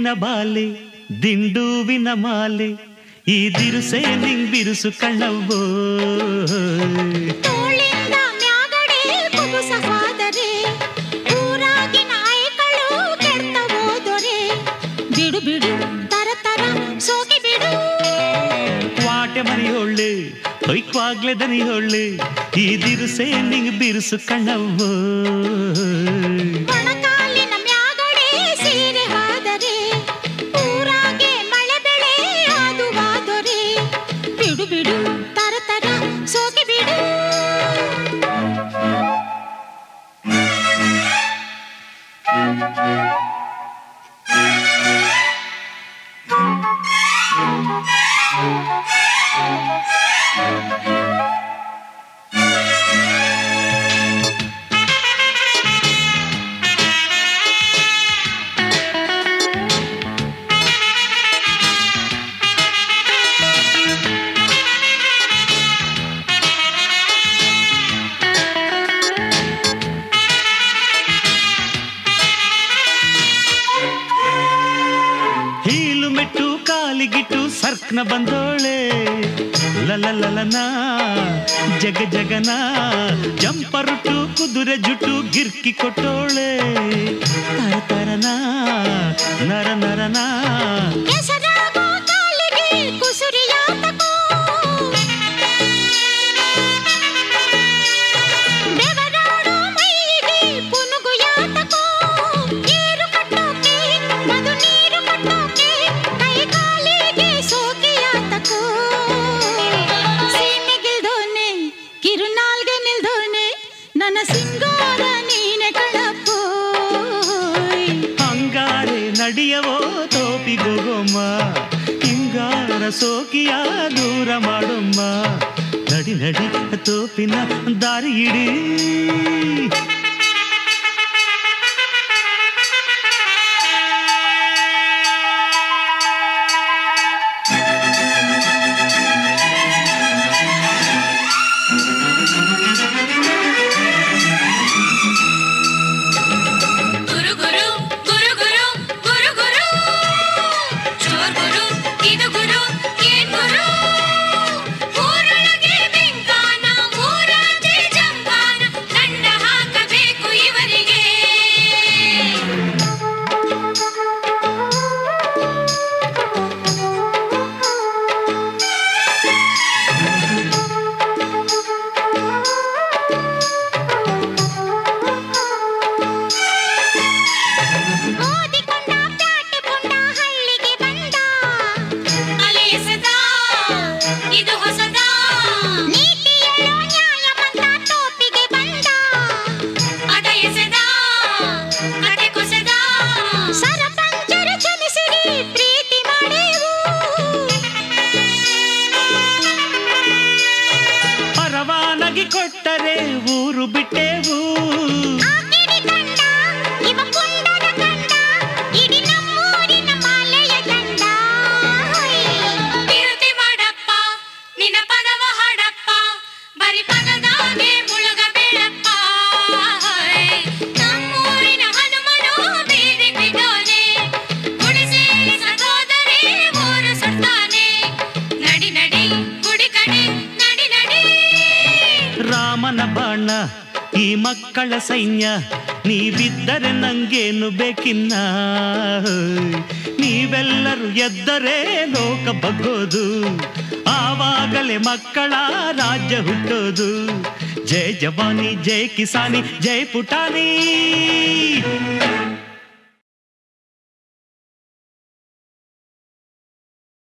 ಹೂವಿನ ಬಾಲೆ ದಿಂಡೂವಿನ ಮಾಲೆ ಈ ದಿರುಸೆ ನಿಂಗ್ ಬಿರುಸು ಕಣ್ಣವ್ವೋ ತೋಳಿಂದ ಮ್ಯಾಗಡೆ ಕುಬುಸ ಹೋದರೆ ಊರಾಗಿನ ಐಕಳು ಕೆಡ್ತ ಹೋದೊರೆ ಬಿಡು ಬಿಡು ತರ ತರ ಸೋಗಿ ಬಿಡು ವಾಟೆ ಮನೆಯೊಳ್ಳೆ ಹೊಯ್ಕ್ವಾಗ್ಲೆ ದನಿಯೊಳ್ಳೆ ಈ ದಿರುಸೆ ನಿಂಗ್ ಬಿರುಸು ಕಣ್ಣವ್ವೋ ಮೊಣಕಾಲಿನ ಮ್ಯಾಗಡೆ ಸೀರೆ ಹೋದರೆ ಊರಾಗೆ ಮಳೆ ಬೆಳೆ ಅದು ಹೋದೊರೆ ಬಿಡು ಬಿಡು ತರ ತರ ಸೋಗಿ ಬಿಡು ಹೀಲು ಮೆಟ್ಟು ಕಾಲಿಗಿಟ್ಟು ಸರ್ಕ್ನ ಬಂದೋಳೆ ಲಲಲಲನ ಜಗ ಜಗನ ಜಂಪರುಟ್ಟು ಕುದುರೆ ಜುಟ್ಟು ಗಿರ್ಕಿ ಕೊಟ್ಟೋಳೆ ತರ ತರನ ನರ ನರನ ಕೆಸರಾಗೋ ಕಾಲಿಗೆ ಕುಸುರಿಯಾತಕೋ ಬೆವರಾಡೋ ಮೈಯಿಗೆ ಪುನುಗು ಯಾತಕೋ ನೀರು ಕಟ್ಟೋಕೆ ಮದು ನೀರು ಕಟ್ಟೋಕೆ ಕೈ ಕಾಲಿಗೆ ಸೋಕೆ ಯಾತಕೋ ಸೀಮೆಗಿಲ್ದೋನೆ ಕಿರುನಾಲ್ಗೆ ನಿಲ್ದೋನೆ ನನ್ನ ಸಿಂಗಾರ ನೀನೆ ಕಳಪೋಯ್ ಹಂಗಾರೆ ನಡಿಯವೋ ತೋಪಿಗೋಗೊಮ್ಮ ಹಿಂಗಾರ ಸೋಕಿಯ ದೂರ ಮಾಡೊಮ್ಮ ನಡಿ ನಡಿ ತೋಪಿನ ದಾರಿ ಇಡಿ ಗುರು ಗುರು ಗುರು ಗುರು ಗುರು ಗುರು ಚೋರ್ ಗುರು ಇದು ಗುರು ಏನ್ ಗುರು ಊರೊಳಗೆ ಬೆಂಗಾನ ಊರಾಚೆ ಜಂಗಾನ ದಂಡ ಹಾಕಬೇಕು ಇವರಿಗೆ ಓದಿಕೊಂಡ ಪ್ಯಾಟೆಕೊಂಡ ಹಳ್ಳಿಗೆ ಬಂದ ಅಲೆಸದ ಇದು ಹೊಸದ ನೀತಿ ಹೇಳೋ ನ್ಯಾಯವಂತ ಟೋಪಿಗೆ ಬಂದ ಅದ ಎಸೆದ ಕತೆ ಕೊಸೆದ ಸರಪಂಚರು ಕ್ಷಮಿಸಿರಿ ಪ್ರೀತಿ ಮಾಡೆವು ಪರವಾನಗಿ ಕೊಟ್ಟರೆ ಊರು ಬಿಟ್ಟೆವು ಆಕಿಡಿ ಕಂಡ ಇವ ಕುಂಡನ ಕಂಡ ಇಡಿ ನಮ್ಮೂರಿನ ಮಾಲೆಯ ಗಂಡ ವಿರುತಿ ಮಾಡಪ್ಪ ನಿನ್ನ ಪದವ ಹಾಡಪ್ಪ ಬರಿ ಪದದಾಗೆ ಮುಳುಗ ಬೀಳಪ್ಪ ನಮ್ಮೂರಿನ ಹನುಮನು ಬೀದಿ ಬಿದ್ದೋನೆ ಗುಡಿಸಿ ಸಹೋದರಿ ಊರು ಸುಡ್ತಾನೆ ನಡಿ ನಡಿ ಗುಡಿ ಕಡೆ ನಡಿ ನಡಿ ರಾಮನ ಬಾಣ ಈ ಮಕ್ಕಳ ಸೈನ್ಯ ನೀವಿದ್ದರೆ ನಂಗೇನು ಬೇಕಿನ್ನ ನೀವೆಲ್ಲರೂ ಎದ್ದರೆ ಲೋಕ ಬಗ್ಗೋದು ಆವಾಗಲೇ ಮಕ್ಕಳ ರಾಜ್ಯ ಹುಟ್ಟೋದು ಜೈ ಜವಾನಿ ಜೈ ಕಿಸಾನಿ ಜೈ ಪುಟಾಣಿ